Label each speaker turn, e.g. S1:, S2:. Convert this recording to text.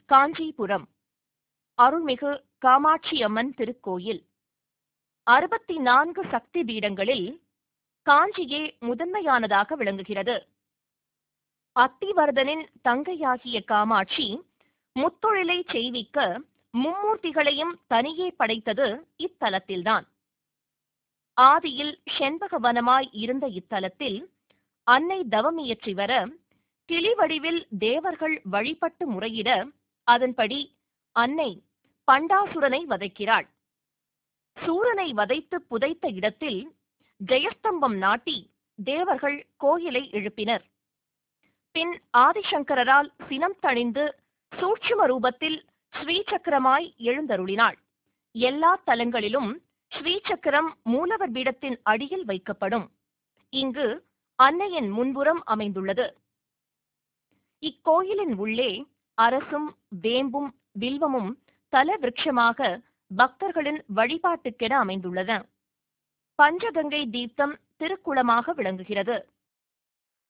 S1: காஞ்சிபுரம் அருள்மிகு காமாட்சியம்மன் திருக்கோயில் அறுபத்தி நான்கு சக்தி பீடங்களில் காஞ்சியே முதன்மையானதாக விளங்குகிறது அத்திவர்தனின் தங்கையாகிய காமாட்சி முத்தொழிலை செய்விக்க மும்மூர்த்திகளையும் தனியே படைத்தது இத்தலத்தில்தான் ஆதியில் செண்பக வனமாய் இருந்த இத்தலத்தில் அன்னை தவமியற்றி வர கிளி வடிவில் தேவர்கள் வழிபட்டு முறையிட அதன்படி அன்னை பண்டாசுரனை வதைக்கிறாள் சூரனை வதைத்து புதைத்த இடத்தில் ஜெயஸ்தம்பம் நாட்டி தேவர்கள் கோயிலை எழுப்பினர் பின் ஆதிசங்கரால் சினம் தணிந்து சூட்சும ரூபத்தில் ஸ்ரீசக்கரமாய் எழுந்தருளினாள் எல்லா தலங்களிலும் ஸ்ரீசக்கரம் மூலவர் பீடத்தின் அடியில் வைக்கப்படும் இங்கு அன்னையின் முன்புறம் அமைந்துள்ளது இக்கோயிலின் உள்ளே அரசும் வேம்பும் வில்வமும் தல விருட்சமாக பக்தர்களின் வழிபாட்டுக்கென அமைந்துள்ளன பஞ்சகங்கை தீர்த்தம் திருக்குளமாக விளங்குகிறது